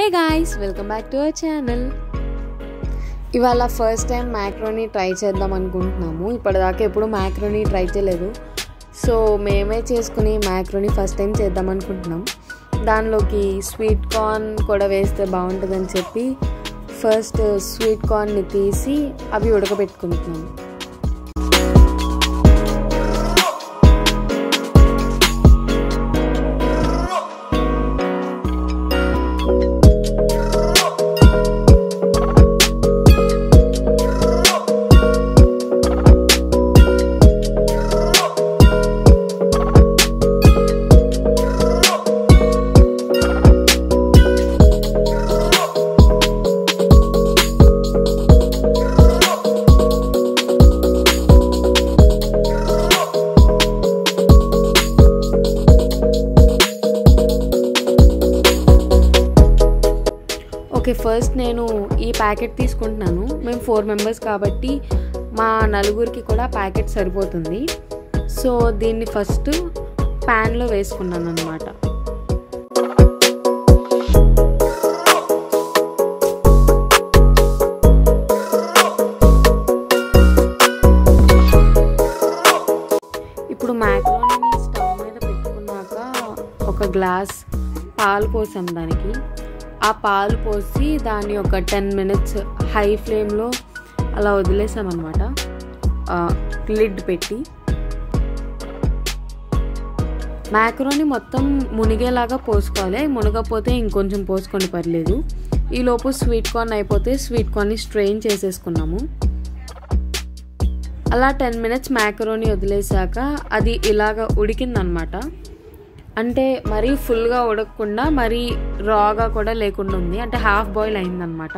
hey guys welcome back to our channel ఇవాళ first time macaroni try చేద్దాం అనుకుంటున్నాము ఇప్పటిదాకా ఎప్పుడు మ్యాక్రోనీ ట్రై చేయలేదు సో మేమే చేసుకుని మ్యాక్రోనీ ఫస్ట్ టైం చేద్దాం అనుకుంటున్నాం దానిలోకి స్వీట్ కార్న్ కూడా వేస్తే బాగుంటుందని చెప్పి ఫస్ట్ స్వీట్ కార్న్ని తీసి అవి ఉడకబెట్టుకుంటున్నాము ఓకే ఫస్ట్ నేను ఈ ప్యాకెట్ తీసుకుంటున్నాను మేము ఫోర్ మెంబర్స్ కాబట్టి మా నలుగురికి కూడా ప్యాకెట్ సరిపోతుంది సో దీన్ని ఫస్ట్ ప్యాన్లో వేసుకున్నాను అనమాట ఇప్పుడు మ్యాక్రోని స్టవ్ మీద పెట్టుకున్నాక ఒక గ్లాస్ పాలు పోసాం దానికి ఆ పాలు పోసి దాన్ని ఒక టెన్ మినిట్స్ హై ఫ్లేమ్లో అలా వదిలేసామన్నమాట లిడ్ పెట్టి మ్యాక్రోని మొత్తం మునిగేలాగా పోసుకోవాలి మునగపోతే ఇంకొంచెం పోసుకొని పర్లేదు ఈలోపు స్వీట్ కార్న్ అయిపోతే స్వీట్ కార్న్ని స్ట్రెయిన్ చేసేసుకున్నాము అలా టెన్ మినిట్స్ మ్యాక్రోని వదిలేసాక అది ఇలాగ ఉడికిందనమాట అంటే మరీ ఫుల్గా ఉడకకుండా మరీ రాగా కూడా లేకుండా ఉంది అంటే హాఫ్ బాయిల్ అయిందనమాట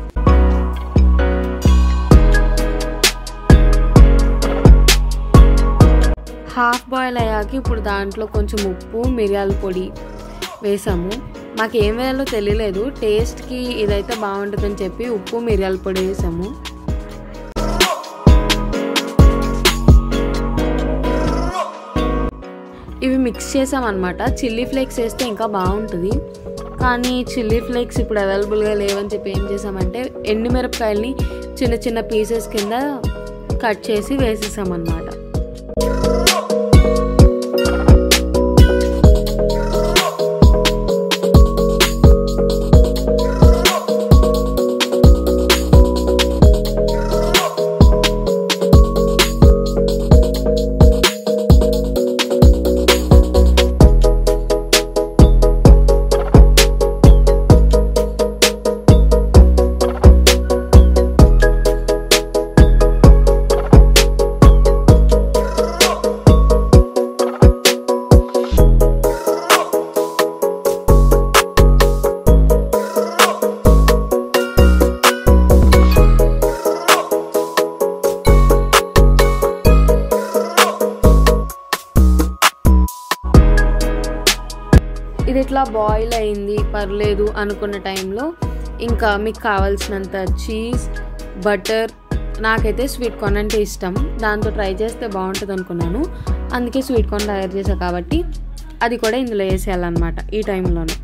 హాఫ్ బాయిల్ అయ్యాక ఇప్పుడు దాంట్లో కొంచెం ఉప్పు మిరియాల పొడి వేసాము మాకు ఏం వేయాలో తెలియలేదు టేస్ట్కి ఇదైతే బాగుంటుందని చెప్పి ఉప్పు మిరియాల పొడి వేసాము ఇవి మిక్స్ చేసామన్నమాట చిల్లీ ఫ్లేక్స్ వేస్తే ఇంకా బాగుంటుంది కానీ చిల్లీ ఫ్లేక్స్ ఇప్పుడు అవైలబుల్గా లేవని చెప్పి ఏం చేసామంటే ఎండుమిరపకాయల్ని చిన్న చిన్న పీసెస్ కింద కట్ చేసి వేసేసామన్నమాట ఇది ఇట్లా బాయిల్ అయింది పర్లేదు అనుకున్న టైంలో ఇంకా మీకు కావాల్సినంత చీజ్ బటర్ నాకైతే స్వీట్ కార్న్ అంటే ఇష్టం దాంతో ట్రై చేస్తే బాగుంటుంది అనుకున్నాను అందుకే స్వీట్ కార్న్ తయారు చేసా కాబట్టి అది కూడా ఇందులో వేసేయాలన్నమాట ఈ టైంలోనే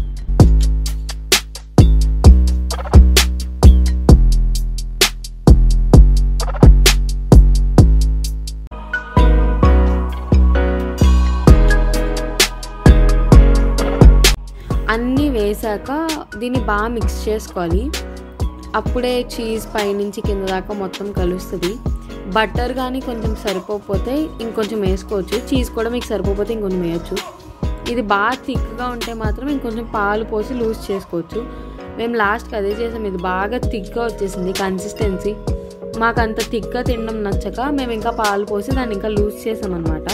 అన్నీ వేసాక దీన్ని బాగా మిక్స్ చేసుకోవాలి అప్పుడే చీజ్ పైనుంచి కింద దాకా మొత్తం కలుస్తుంది బటర్ కానీ కొంచెం సరిపోకపోతే ఇంకొంచెం వేసుకోవచ్చు చీజ్ కూడా మీకు సరిపోతే ఇంకొంచెం వేయచ్చు ఇది బాగా థిక్గా ఉంటే మాత్రం ఇంకొంచెం పాలు పోసి లూజ్ చేసుకోవచ్చు మేము లాస్ట్కి అదే చేసాం ఇది బాగా థిక్గా వచ్చేసింది కన్సిస్టెన్సీ మాకు అంత థిక్గా తినడం నచ్చక మేము ఇంకా పాలు పోసి దాన్ని ఇంకా లూజ్ చేసామన్నమాట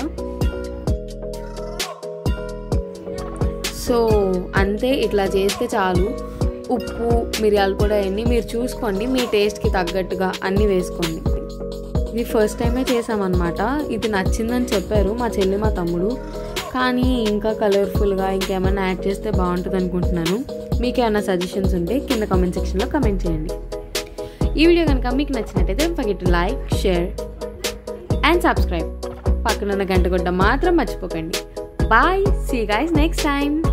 సో అంతే ఇట్లా చేస్తే చాలు ఉప్పు మిరియాలు కూడా అన్నీ మీరు చూసుకోండి మీ టేస్ట్కి తగ్గట్టుగా అన్నీ వేసుకోండి ఇది ఫస్ట్ టైమే చేసామన్నమాట ఇది నచ్చిందని చెప్పారు మా చెల్లి మా తమ్ముడు కానీ ఇంకా కలర్ఫుల్గా ఇంకేమైనా యాడ్ చేస్తే బాగుంటుంది అనుకుంటున్నాను మీకు ఏమైనా సజెషన్స్ ఉంటే కింద కామెంట్ సెక్షన్లో కమెంట్ చేయండి ఈ వీడియో కనుక మీకు నచ్చినట్టయితే forget like share and subscribe పక్కనున్న గంట కొట్ట మాత్రం మర్చిపోకండి bye see guys next time